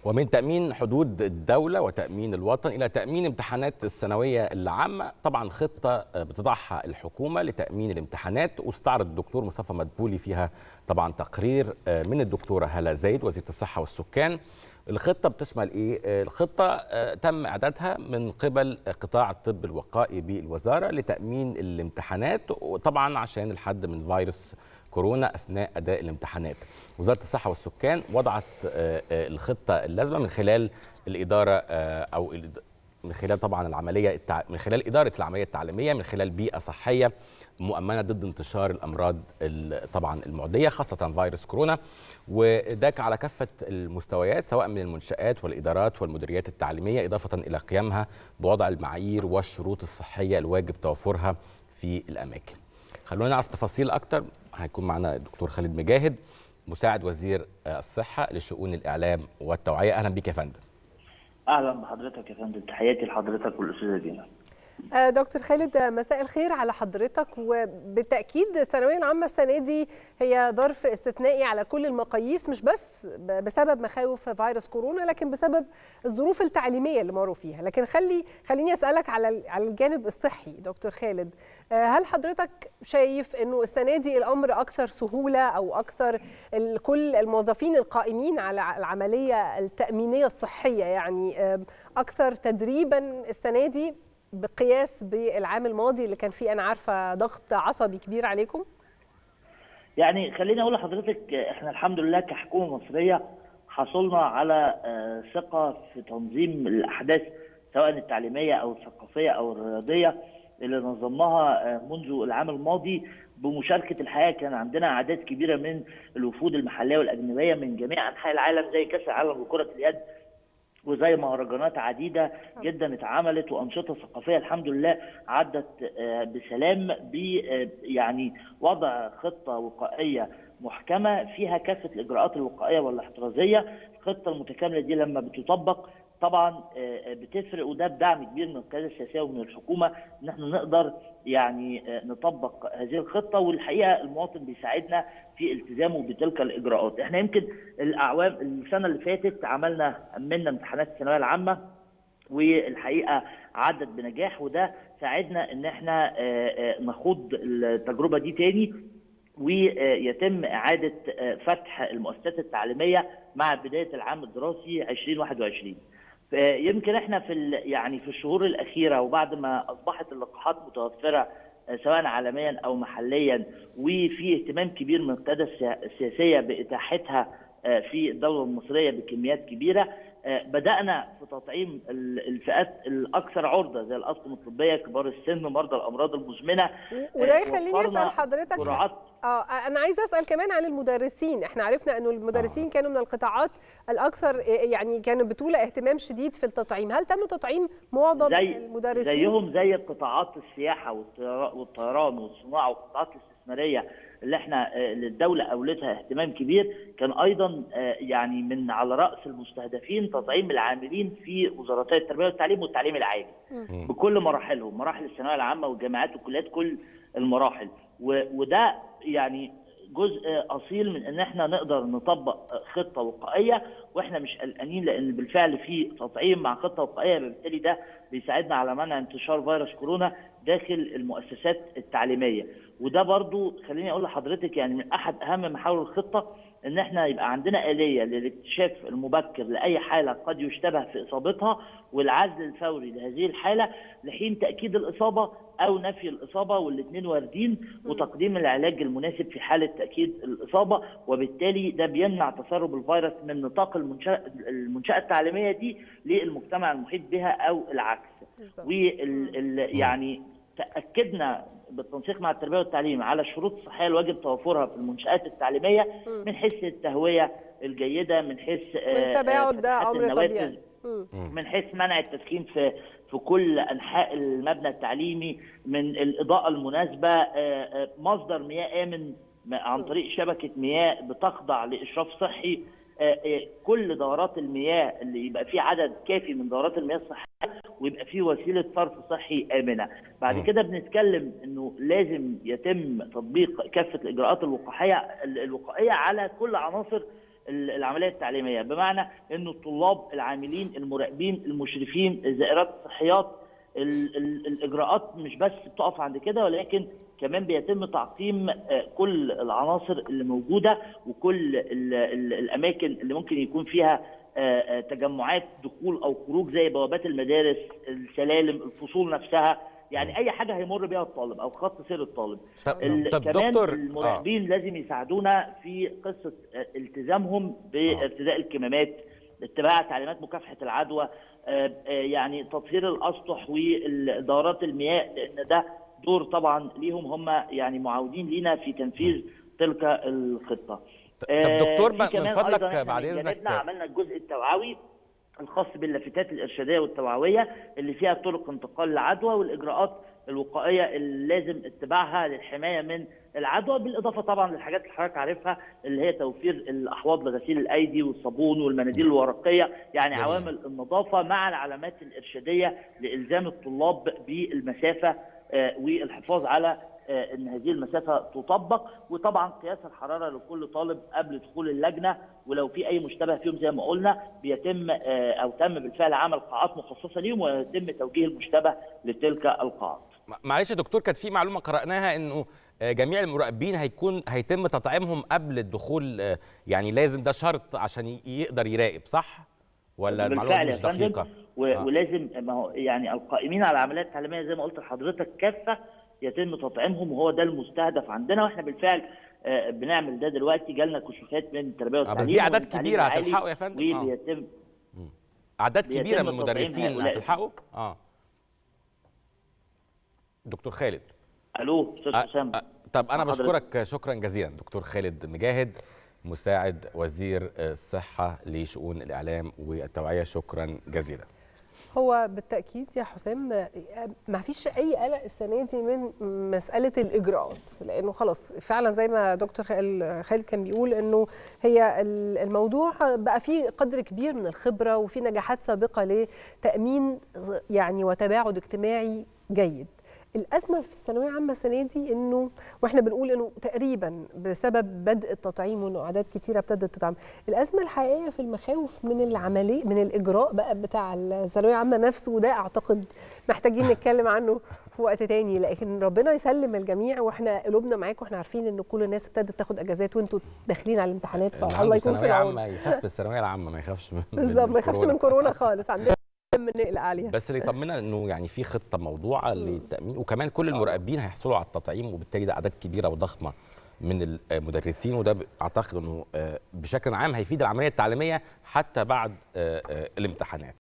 ومن تأمين حدود الدولة وتأمين الوطن إلى تأمين امتحانات الثانوية العامة طبعا خطة بتضعها الحكومة لتأمين الامتحانات واستعرض الدكتور مصطفى مدبولي فيها طبعا تقرير من الدكتورة هلا زايد وزيرة الصحة والسكان الخطة بتشمل إيه؟ الخطة تم إعدادها من قبل قطاع الطب الوقائي بالوزارة لتأمين الامتحانات وطبعا عشان الحد من فيروس كورونا اثناء اداء الامتحانات. وزاره الصحه والسكان وضعت الخطه اللازمه من خلال الاداره او من خلال طبعا العمليه من خلال اداره العمليه التعليميه من خلال بيئه صحيه مؤمنه ضد انتشار الامراض طبعا المعديه خاصه فيروس كورونا وده على كافه المستويات سواء من المنشات والادارات والمديريات التعليميه اضافه الى قيامها بوضع المعايير والشروط الصحيه الواجب توفرها في الاماكن. خلونا نعرف تفاصيل اكتر هيكون معنا الدكتور خالد مجاهد مساعد وزير الصحه لشؤون الاعلام والتوعيه اهلا بك يا فندم اهلا بحضرتك يا فندم تحياتي لحضرتك والاستاذه دينا دكتور خالد مساء الخير على حضرتك وبالتاكيد الثانويه العامه السنه دي هي ظرف استثنائي على كل المقاييس مش بس بسبب مخاوف فيروس كورونا لكن بسبب الظروف التعليميه اللي مروا فيها لكن خلي خليني اسالك على على الجانب الصحي دكتور خالد هل حضرتك شايف انه السنه دي الامر اكثر سهوله او اكثر كل الموظفين القائمين على العمليه التامينيه الصحيه يعني اكثر تدريبا السنه دي بقياس بالعام الماضي اللي كان فيه انا عارفه ضغط عصبي كبير عليكم يعني خليني اقول لحضرتك احنا الحمد لله كحكومه مصريه حصلنا على ثقه في تنظيم الاحداث سواء التعليميه او الثقافيه او الرياضيه اللي نظمناها منذ العام الماضي بمشاركه الحقيقه كان عندنا اعداد كبيره من الوفود المحليه والاجنبيه من جميع انحاء العالم زي كاس العالم لكره اليد وزي مهرجانات عديده جدا اتعملت وانشطه ثقافيه الحمد لله عدت بسلام ب يعني وضع خطه وقائيه محكمه فيها كافه الاجراءات الوقائيه والاحترازيه الخطه المتكامله دي لما بتطبق طبعا بتفرق وده بدعم كبير من القياده السياسيه ومن الحكومه ان احنا نقدر يعني نطبق هذه الخطه والحقيقه المواطن بيساعدنا في التزامه بتلك الاجراءات، احنا يمكن الاعوام السنه اللي فاتت عملنا امنا امتحانات الثانويه العامه والحقيقه عدت بنجاح وده ساعدنا ان احنا نخوض التجربه دي تاني ويتم اعاده فتح المؤسسات التعليميه مع بدايه العام الدراسي 2021. يمكن احنا في يعني في الشهور الاخيره وبعد ما اصبحت اللقاحات متوفره سواء عالميا او محليا وفي اهتمام كبير من القياده السياسيه باتاحتها في الدوله المصريه بكميات كبيره بدانا في تطعيم الفئات الاكثر عرضه زي الاطقم الطبيه كبار السن مرضى الامراض المزمنه وده يخليني اسال حضرتك اه انا عايزه اسال كمان عن المدرسين احنا عرفنا انه المدرسين آه. كانوا من القطاعات الاكثر يعني كانوا بتولى اهتمام شديد في التطعيم هل تم تطعيم معظم زي المدرسين زيهم زي قطاعات السياحه والطيران والصناعه والقطاعات الاستثماريه اللي احنا الدولة أولتها اهتمام كبير كان أيضا يعني من على رأس المستهدفين تطعيم العاملين في وزارتي التربية والتعليم والتعليم العالي بكل مراحلهم مراحل الثانوية العامة والجامعات والكليات كل المراحل وده يعني جزء اصيل من ان احنا نقدر نطبق خطه وقائيه واحنا مش قلقانين لان بالفعل في تطعيم مع خطه وقائيه بالتالي ده بيساعدنا على منع انتشار فيروس كورونا داخل المؤسسات التعليميه وده برضو خليني اقول لحضرتك يعني من احد اهم محاور الخطه ان احنا يبقى عندنا اليه للاكتشاف المبكر لاي حاله قد يشتبه في اصابتها والعزل الفوري لهذه الحاله لحين تاكيد الاصابه او نفي الاصابه والاثنين واردين وتقديم العلاج المناسب في حاله تاكيد الاصابه وبالتالي ده بيمنع تسرب الفيروس من نطاق المنشاه المنشاه التعليميه دي للمجتمع المحيط بها او العكس وال يعني تاكدنا بالتنسيق مع التربيه والتعليم على الشروط الصحيه الواجب توفرها في المنشات التعليميه من حيث التهويه الجيده من حيث والتباعد ده امر طبيعي من حيث منع التدخين في في كل انحاء المبنى التعليمي من الاضاءه المناسبه مصدر مياه امن عن طريق شبكه مياه بتخضع لاشراف صحي كل دورات المياه اللي يبقى فيه عدد كافي من دورات المياه الصحيه ويبقى فيه وسيله صرف صحي امنه. بعد كده بنتكلم انه لازم يتم تطبيق كافه الاجراءات الوقائيه الوقائيه على كل عناصر العمليه التعليميه بمعنى انه الطلاب العاملين المراقبين المشرفين الزائرات الصحيات ال ال الاجراءات مش بس بتقف عند كده ولكن كمان بيتم تعقيم كل العناصر اللي موجوده وكل ال ال الاماكن اللي ممكن يكون فيها تجمعات دخول او خروج زي بوابات المدارس السلالم الفصول نفسها يعني اي حاجه هيمر بيها الطالب او خط سير الطالب طب, طب كمان دكتور المراقبين آه. لازم يساعدونا في قصه التزامهم بارتداء الكمامات اتباع تعليمات مكافحه العدوى يعني تطهير الاسطح ودورات المياه لان ده دور طبعا ليهم هم يعني معاودين لينا في تنفيذ تلك الخطه طب دكتور من فضلك بعد اذنك عملنا الجزء التوعوي الخاص باللافتات الارشاديه والتوعويه اللي فيها طرق انتقال العدوى والاجراءات الوقائيه اللي لازم اتباعها للحمايه من العدوى بالاضافه طبعا للحاجات اللي حضرتك عارفها اللي هي توفير الاحواض لغسيل الايدي والصابون والمناديل الورقيه يعني جميل. عوامل النظافه مع العلامات الارشاديه لالزام الطلاب بالمسافه والحفاظ على ان هذه المسافه تطبق وطبعا قياس الحراره لكل طالب قبل دخول اللجنه ولو في اي مشتبه فيهم زي ما قلنا بيتم او تم بالفعل عمل قاعات مخصصه ليهم ويتم توجيه المشتبه لتلك القاعات. معلش يا دكتور كانت في معلومه قراناها انه جميع المراقبين هيكون هيتم تطعيمهم قبل الدخول يعني لازم ده شرط عشان يقدر يراقب صح؟ ولا المعلومه مش دقيقه؟ آه. ولازم ما هو يعني القائمين على العمليات التعليميه زي ما قلت لحضرتك كافه يتم تطعيمهم وهو ده المستهدف عندنا واحنا بالفعل آه بنعمل ده دلوقتي جالنا كشوفات من التربيه والتعليم بس دي اعداد كبيره هتلحقوا يا فندم وبيتم اعداد كبيره من المدرسين هتلحقوا اه دكتور خالد الو استاذ حسام طب انا بشكرك شكرا جزيلا دكتور خالد مجاهد مساعد وزير الصحه لشؤون الاعلام والتوعيه شكرا جزيلا هو بالتاكيد يا حسام ما فيش اي قلق السنه دي من مساله الاجراءات لانه خلاص فعلا زي ما دكتور خالد كان بيقول انه هي الموضوع بقى فيه قدر كبير من الخبره وفي نجاحات سابقه لتامين يعني وتباعد اجتماعي جيد الازمه في الثانويه العامه السنه دي انه واحنا بنقول انه تقريبا بسبب بدء التطعيم وانه اعداد كتيره ابتدت تطعم الازمه الحقيقيه في المخاوف من العمليه من الاجراء بقى بتاع الثانويه العامه نفسه وده اعتقد محتاجين نتكلم عنه في وقت تاني لكن ربنا يسلم الجميع واحنا قلوبنا معاكم واحنا عارفين ان كل الناس ابتدت تاخد اجازات وانتوا داخلين على الامتحانات فالله يكون في العون يخاف من الثانويه العامه ما يخافش من بالظبط ما يخافش من كورونا خالص عندنا نقلق عليها بس اللي يطمنا انه يعني في خطه موضوعه للتامين وكمان كل المراقبين هيحصلوا على التطعيم وبالتالي ده اعداد كبيره وضخمه من المدرسين وده اعتقد انه بشكل عام هيفيد العمليه التعليميه حتى بعد الامتحانات